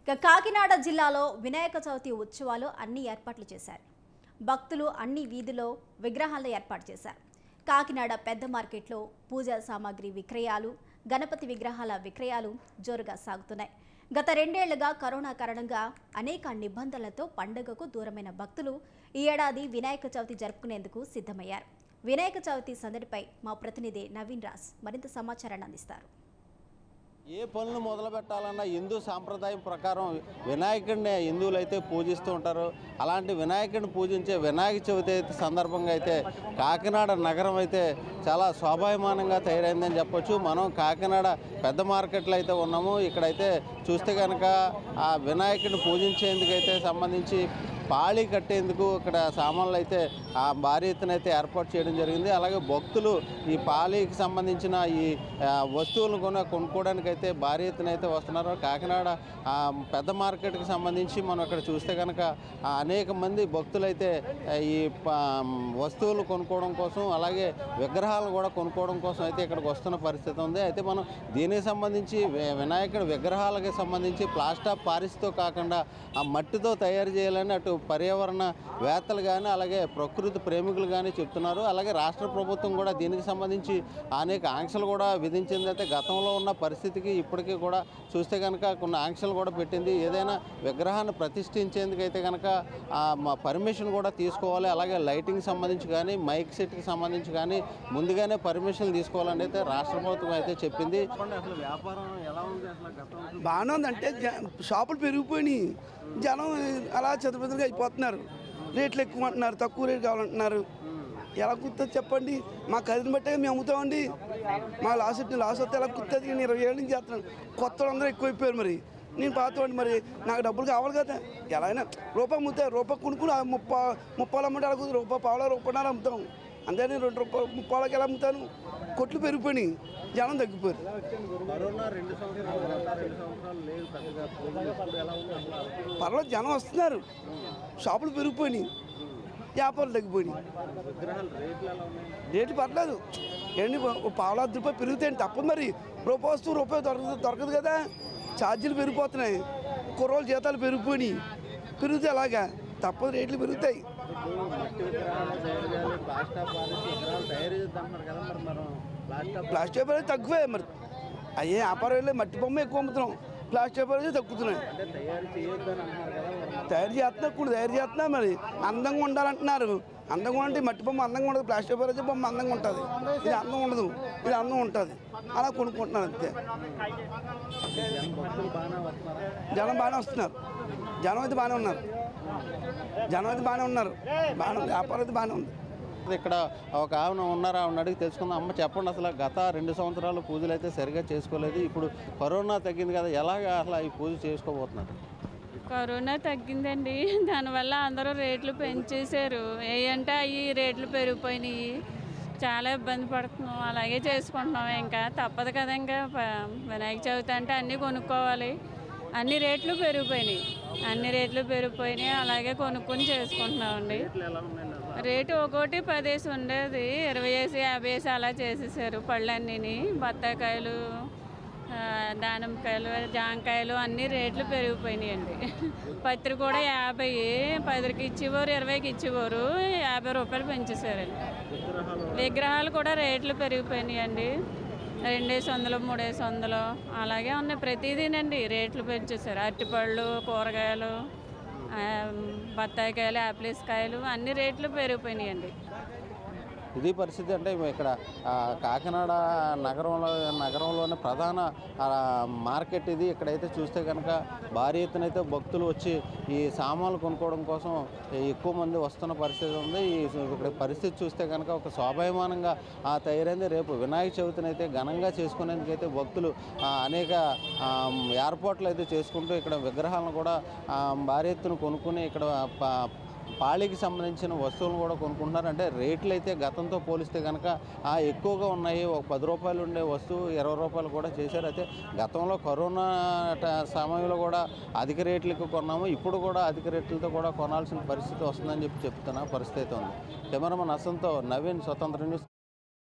ఇక కాకినాడ జిల్లాలో వినాయక చవితి ఉత్సవాలు అన్ని ఏర్పాట్లు చేశారు భక్తులు అన్ని వీధిలో విగ్రహాలను ఏర్పాటు చేశారు కాకినాడ పెద్ద మార్కెట్లో పూజా సామాగ్రి విక్రయాలు గణపతి విగ్రహాల విక్రయాలు జోరుగా సాగుతున్నాయి గత రెండేళ్లుగా కరోనా కారణంగా అనేక నిబంధనలతో పండుగకు దూరమైన భక్తులు ఈ ఏడాది వినాయక చవితి జరుపుకునేందుకు సిద్ధమయ్యారు వినాయక చవితి సందడిపై మా ప్రతినిధి నవీన్ రాజ్ మరింత సమాచారాన్ని అందిస్తారు ఏ పనులు మొదలు పెట్టాలన్నా హిందూ సాంప్రదాయం ప్రకారం వినాయకుడిని హిందువులు అయితే పూజిస్తూ ఉంటారు అలాంటి వినాయకుడిని పూజించే వినాయక చవితి అయితే సందర్భంగా అయితే కాకినాడ నగరం అయితే చాలా శోభాయమానంగా తయారైందని చెప్పొచ్చు మనం కాకినాడ పెద్ద మార్కెట్లో అయితే ఉన్నాము ఇక్కడైతే చూస్తే కనుక ఆ వినాయకుడిని పూజించేందుకైతే సంబంధించి పాళీ కట్టేందుకు ఇక్కడ సామాన్లు అయితే ఆ భారీ ఎత్తున అయితే ఏర్పాటు చేయడం జరిగింది అలాగే భక్తులు ఈ పాళీకి సంబంధించిన ఈ ఆ, వస్తువులను కొన కొనుక్కోవడానికి అయితే భారీ ఎత్తున అయితే వస్తున్నారు కాకినాడ ఆ, పెద్ద మార్కెట్కి సంబంధించి మనం ఇక్కడ చూస్తే కనుక ఆ, అనేక మంది భక్తులు అయితే ఆ, ఈ ప- వస్తువులు కొనుక్కోవడం కోసం అలాగే విగ్రహాలు కూడా కొనుక్కోవడం కోసం అయితే ఇక్కడికి వస్తున్న పరిస్థితి ఉంది అయితే మనం దీనికి సంబంధించి వి- వినాయకుడి విగ్రహాలకి సంబంధించి ప్లాస్టర్ ఆఫ్ పారిస్తో కాకుండా ఆ మట్టితో తయారు చేయాలని అటు పర్యావరణ వేత్తలు కానీ అలాగే ప్రకృతి ప్రేమికులు కానీ చెప్తున్నారు అలాగే రాష్ట్ర ప్రభుత్వం కూడా దీనికి సంబంధించి అనేక ఆంక్షలు కూడా విధించింది అయితే గతంలో ఉన్న పరిస్థితికి ఇప్పటికీ కూడా చూస్తే కనుక కొన్ని ఆంక్షలు కూడా పెట్టింది ఏదైనా విగ్రహాన్ని ప్రతిష్ఠించేందుకైతే కనుక పర్మిషన్ కూడా తీసుకోవాలి అలాగే లైటింగ్ సంబంధించి కానీ మైక్ సెట్కి సంబంధించి కానీ ముందుగానే పర్మిషన్ తీసుకోవాలని అయితే రాష్ట్ర ప్రభుత్వం అయితే చెప్పింది అసలు వ్యాపారం ఎలా ఉంది అసలు గతం బాగానే ఉంది అంటే జ- షాపులు పెరిగిపోయినాయి జనం అలా చెదపెదలుగా అయిపోతున్నారు రేట్లు ఎక్కువ అంటున్నారు తక్కువ రేటు కావాలంటున్నారు ఎలా కుదుతుంది చెప్పండి మా ఖరీదుని బట్టే మేము అమ్ముతామండి మా లాస్ ఎట్టి లాస్ వస్తే ఎలా కుదుతుంది నేను ఇరవై ఏళ్ళ నుంచి చేస్తున్నాను కొత్త వాళ్ళందరూ ఎక్కువైపోయారు మరి నేను పాతవాడిని మరి నాకు డబ్బులు కావాలి కదా ఎలా అయినా రూపాయి అమ్ముతాయి రూపాయి కొనుక్కుని ఆ ముప్పై ముప్పాలు అమ్మంటే అలా కుదరదు రూపాయి పావుల రూపాయన్నర అమ్ముతాం అంతే నేను రెండు రూపాయలు ముప్పాలకి ఎలా అమ్ముతాను కొట్లు పెరిగిపోయినాయి జనం తగ్గిపోయారు కరోనా రెండు సంవత్సరాలు గత రెండు సంవత్సరాలు లేదు పెద్దగా పూజలు ఇప్పుడు ఎలా ఉంది అసలు పర్వాలేదు జనం వస్తున్నారు షాపులు పెరిగిపోయినాయి వ్యాపారాలు తగ్గిపోయినాయి విగ్రహాలు రేట్లు ఎలా ఉన్నాయి రేట్లు పర్లేదు ఏంటి ఓ పావుల అర్ధ రూపాయలు పెరుగుతాయండి తప్పదు మరి రూపాయి వస్తువు రూపాయి దొరకదు దొరకదు కదా ఛార్జీలు పెరిగిపోతున్నాయి కుర్రోళ్ళ జీతాలు పెరిగిపోయినాయి పెరుగుతాయి అలాగా తప్పదు రేట్లు పెరుగుతాయి ఇప్పుడు మట్టి విగ్రహాలు తయారు చేయాలి ప్లాస్టర్ ఆఫ్ పారిస్ విగ్రహాలు తయారు చేద్దామన్నారు కదా మరి మనం ప్లాస్టర్ ఆఫ్ ప్లాస్టిక్ పేపర్ అయితే తక్కువే మరి అయ్యే వ్యాపారం వెళ్ళి మట్టి బొమ్మ ఎక్కువ అమ్ముతున్నాం ప్లాస్టిక్ పేపర్ అయితే తగ్గుతున్నాయి అంటే తయారు చేయొద్దని అంటున్నారు కదా మరి తయారు చేస్తున్నా ఇప్పుడు తయారు చేస్తున్నా మరి అందంగా ఉండాలంటున్నారు అందంగా ఉంటే మట్టి బొమ్మ అందంగా ఉండదు ప్లాస్టిక్ పేపర్ అయితే బొమ్మ అందంగా ఉంటుంది ఇది అందం ఉండదు ఇది అందం ఉంటుంది అలా కొనుక్కుంటున్నారు అంతే జనం భక్తులు బాగానే వస్తున్నారు జనం బాగానే వస్తున్నారు జనం అయితే బాగానే ఉన్నారు జనం అయితే బాగానే ఉన్నారు బాగానే ఉంది వ్యాపారం అయితే బాగానే ఉంది ఇక్కడ ఒక ఆమె ఉన్నారా ఆమెను అడిగి తెలుసుకుందాం అమ్మ చెప్పండి అసలు గత రెండు సంవత్సరాలు పూజలు అయితే సరిగా చేసుకోలేదు ఇప్పుడు కరోనా తగ్గింది కదా ఎలాగ అసలు ఈ పూజ చేసుకోబోతున్నారు కరోనా తగ్గిందండి దానివల్ల అందరూ రేట్లు పెంచేశారు ఏంటంటే అవి రేట్లు పెరిగిపోయినాయి చాలా ఇబ్బంది పడుతున్నాం అలాగే చేసుకుంటున్నాం ఇంకా తప్పదు కదా ఇంకా ప- వినాయక చవితి అంటే అన్నీ కొనుక్కోవాలి అన్ని రేట్లు పెరిగిపోయినాయి అన్ని రేట్లు పెరిగిపోయినాయి అలాగే కొనుక్కొని చేసుకుంటున్నామండి ఎలా ఉన్నాయి రేటు ఒక్కోటి పదేసి ఉండేది ఇరవై వేసి యాభై వేసి అలా చేసేసారు పళ్ళన్నీని బత్తాకాయలు ఆ, దానిమ్మకాయలు జాంకాయలు అన్ని రేట్లు పెరిగిపోయినాయండి పత్రి కూడా యాభై పదికి ఇచ్చేవారు ఇరవైకి ఇచ్చేవారు యాభై రూపాయలు పెంచేసారండి విగ్రహాలు కూడా రేట్లు పెరిగిపోయినాయండి రెండేసి వందలు మూడేసి వందలు అలాగే ఉన్నాయి ప్రతిదీనండి రేట్లు పెంచేసారు అరటిపళ్ళు కూరగాయలు ఆ, బత్తాయికాయలు యాపిల్స్ కాయలు అన్ని రేట్లు పెరిగిపోయినాయండి ఇది పరిస్థితి అంటే ఇక్కడ ఆ, కాకినాడ నగరంలో నగరంలోని ప్రధాన ఆ, మార్కెట్ ఇది ఇక్కడైతే చూస్తే కనుక భారీ ఎత్తున అయితే భక్తులు వచ్చి ఈ సామాన్లు కొనుక్కోవడం కోసం ఎక్కువ మంది వస్తున్న పరిస్థితి ఉంది ఈ ఇక్కడ పరిస్థితి చూస్తే కనుక ఒక స్వాభిమానంగా ఆ తయారైంది రేపు వినాయక చవితిని అయితే ఘనంగా చేసుకునేందుకైతే భక్తులు ఆ, అనేక ఆ, ఏర్పాట్లు అయితే చేసుకుంటూ ఇక్కడ విగ్రహాలను కూడా ఆ, భారీ ఎత్తున కొనుక్కుని ఇక్కడ ప- పాళీకి సంబంధించిన వస్తువులు కూడా కొనుక్కుంటున్నారు అంటే రేట్లు అయితే గతంతో పోలిస్తే కనుక ఆ ఎక్కువగా ఉన్నాయి ఒక పది రూపాయలు ఉండే వస్తువు ఇరవై రూపాయలు కూడా చేశారు అయితే గతంలో కరోనా ట- సమయంలో కూడా అధిక రేట్లకు కొన్నాము ఇప్పుడు కూడా అధిక రేట్లతో కూడా కొనాల్సిన పరిస్థితి వస్తుందని చెప్పి చెప్తున్న పరిస్థితి అయితే ఉంది కెమెరామన్ అసంతో నవీన్ స్వతంత్ర న్యూస్